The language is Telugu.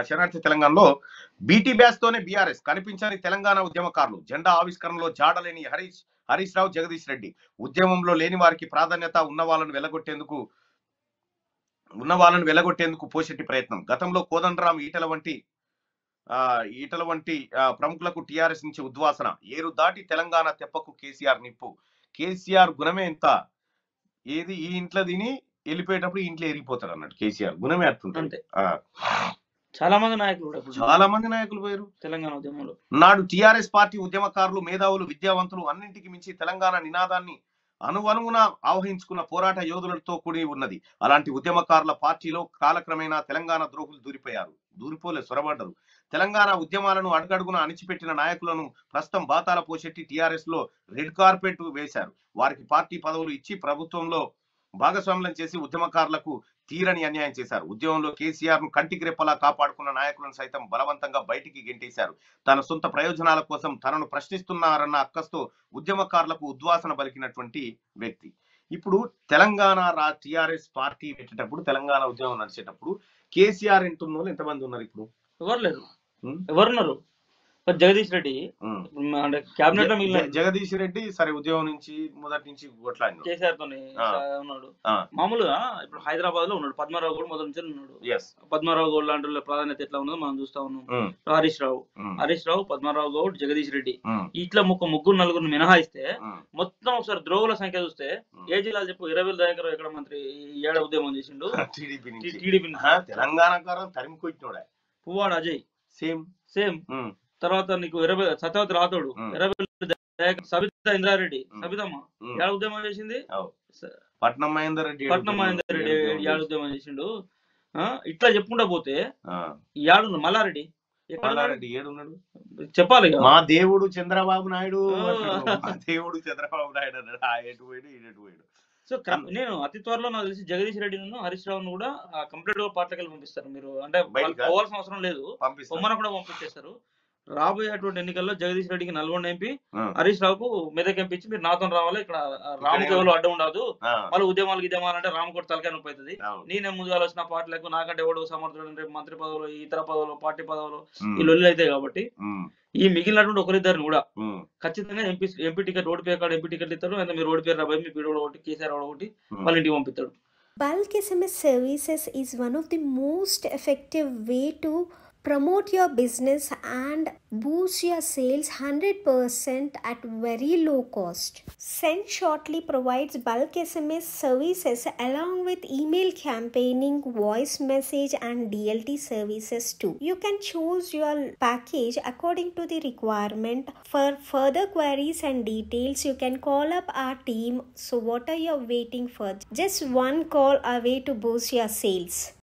శరణార్థి తెలంగాణలో బీటీ బ్యాచ్ తోనే బీఆర్ఎస్ కనిపించని తెలంగాణ ఉద్యమకారులు జెండా ఆవిష్కరణలో జాడలేని హరీష్ హరీష్ రావు జగదీష్ రెడ్డి ఉద్యమంలో లేని వారికి ప్రాధాన్యత ఉన్న వాళ్ళను వెలగొట్టేందుకు ఉన్న వాళ్ళను వెలగొట్టేందుకు పోషెట్టి ప్రయత్నం గతంలో కోదండరాం ఈటల వంటి ఆ ఈటల వంటి ఆ, ప్రముఖులకు టీఆర్ఎస్ నుంచి ఉద్వాసన ఏరు దాటి తెలంగాణ తెప్పకు కేసీఆర్ నిప్పు కేసీఆర్ గుణమే ఎంత ఏది ఈ ఇంట్లో తిని వెళ్ళిపోయేటప్పుడు ఈ ఇంట్లో ఎరిగిపోతాడు అన్నట్టు కేసీఆర్ గుణమే అట్టుంటుంది అంతే. ఆ, చాలా మంది నాయకులు కూడా ఇప్పుడు చాలా మంది నాయకులు పోయారు తెలంగాణ ఉద్యమంలో నాడు టిఆర్ఎస్ పార్టీ ఉద్యమకారులు మేధావులు విద్యావంతులు అన్నింటికి మించి తెలంగాణ నినాదాన్ని అనువనువున ఆవహించుకున్న పోరాట యోధులతో కూడి ఉన్నది అలాంటి ఉద్యమకారుల పార్టీలో కాలక్రమేణా తెలంగాణ ద్రోహులు దూరిపోయారు దూరిపోలే సొరబడ్డరు తెలంగాణ ఉద్యమాలను అడుగడుగున అణిచిపెట్టిన నాయకులను ప్రస్తుతం బాతాల పోషెట్టి టిఆర్ఎస్ లో రెడ్ కార్పెట్ వేశారు వారికి పార్టీ పదవులు ఇచ్చి ప్రభుత్వంలో భాగస్వామ్యం చేసి ఉద్యమకారులకు తీరని అన్యాయం చేశారు ఉద్యమంలో కేసీఆర్ ను కంటికి రెప్పలా కాపాడుకున్న నాయకులను సైతం బలవంతంగా బయటికి గెంటేశారు తన సొంత ప్రయోజనాల కోసం తనను ప్రశ్నిస్తున్నారన్న అక్కస్తో ఉద్యమకారులకు ఉద్వాసన పలికినటువంటి వ్యక్తి ఇప్పుడు తెలంగాణ రా టిఆర్ఎస్ పార్టీ పెట్టేటప్పుడు తెలంగాణ ఉద్యమం నడిచేటప్పుడు కేసీఆర్ ఎంటున్న వాళ్ళు ఎంతమంది ఉన్నారు ఇప్పుడు ఎవరు లేరు ఉం? ఎవరున్నారు ఇప్పుడు జగదీష్ రెడ్డి ఉం. ఉమ్, అంటే క్యాబినెట్ లో మిగిలిన జ- జగదీష్ రెడ్డి సరే ఉద్యమం నుంచి మొదటి నుంచి కొట్లాడినాడు కేసీఆర్ తోని ఆ. ఉన్నాడు ఆ. మామూలుగా ఇప్పుడు హైదరాబాద్ లో ఉన్నాడు పద్మారావు కూడా మొదటి నుంచి ఉన్నాడు ఎస్ పద్మారావు గౌడ్ లాంటి వాళ్ళ ప్రాధాన్యత ఎట్లా ఉన్నదో మనం చూస్తా ఉన్నాం హరీష్ రావు హరీష్ రావు పద్మారావు గౌడ్ జగదీష్ రెడ్డి ఇట్లా ఒక ముగ్గురు నలుగురు మినహాయిస్తే మొత్తం ఒకసారి ద్రోవుల సంఖ్య చూస్తే ఏ జిల్లాలు చెప్పు ఇరవై వేల దగ్గర ఎక్కడ మంత్రి ఈ ఏడ ఉద్యమం చేసిండు టీడీపీ నుంచి టీడీపీ ఆ, తెలంగాణ కారం తరిమి కొట్టినోడా పువ్వాడు అజయ్ సేమ్ సేమ్ తర్వాత నీకు ఇరవై సత్యవతి రాథోడు ఉమ్. ఇరవై దయాకర్, సబితా ఇంద్రారెడ్డి ఉమ్. సబితమ్మ ఏడ ఉద్యమం చేసింది అవు. స- పట్నం మహేందర్ రెడ్డి పట్నం మహేందర్ రెడ్డి ఏడ ఉద్యమం చేసిండు ఆ, ఇట్లా చెప్పుకుంటా పోతే ఆ, ఈ ఏడు మల్లారెడ్డి ఎక్కడ ఉన్నాడు? మల్లారెడ్డి ఏడున్నాడు చెప్పాలి ఇక. మా దేవుడు చంద్రబాబు నాయుడు ఆ. అంటాడు. మా దేవుడు చంద్రబాబు నాయుడు అన్నాడు ఆ ఎటు పోయాడు ఈ ఎటు పోయాడు సో కం- నేను అతి త్వరలో నాకు తెలిసి జగదీష్ రెడ్డిను హరీష్ రావును కూడా కంప్లీట్ గా పార్టీకి పంపిస్తారు మీరు అంటే వాళ్ళు బయటికా? పోవాల్సిన అవసరం లేదు పంపిస్తాను బొమ్మను కూడా పంపించేస్తారు రాబోయేటువంటి ఎన్నికల్లో జగదీష్ రెడ్డికి నల్గొండ ఎంపీ ఆ, హరీష్ రావుకు మెదక్ ఎంపీ ఇచ్చి మీరు నాతో రావాలి ఇక్కడ రాముకి ఎవరు అడ్డం ఉండదు ఆ, మళ్ళీ ఉద్యమాలు గిద్యమాలు అంటే రాము కూడా తలకాయ నొప్పి అవుతుంది అవును. నేనే ముందుగా వచ్చిన పార్టీలకు నాకంటే ఎవడు సమర్థుడు రేపు మంత్రి పదవులు ఇతర పదవులు పార్టీ పదవులు ఉమ్, ఈ లొల్లి అయితే కాబట్టి ఉమ్, ఈ మిగిలినటువంటి ఒకరిద్దరిని కూడా ఉమ్, ఖచ్చితంగా ఎంపీ ఎంపీ టికెట్ రోడ్డు పేరు కాడ ఎంపీ టికెట్ ఇస్తారు అయితే మీరు రోడ్డు పేరు రాబోయి మీ పీడోడు ఒకటి కేసీఆర్ ఒకటి ఉమ్. వాళ్ళ ఇంటికి పంపిస్తాడు Bulk SMS services is one of the most effective way to promote your business and boost your sales 100% at very low cost. Send Shortly provides bulk SMS services along with email campaigning, voice message and DLT services too. You can choose your package according to the requirement. For further queries and details, you can call up our team. So what are you waiting for? Just one call away to boost your sales.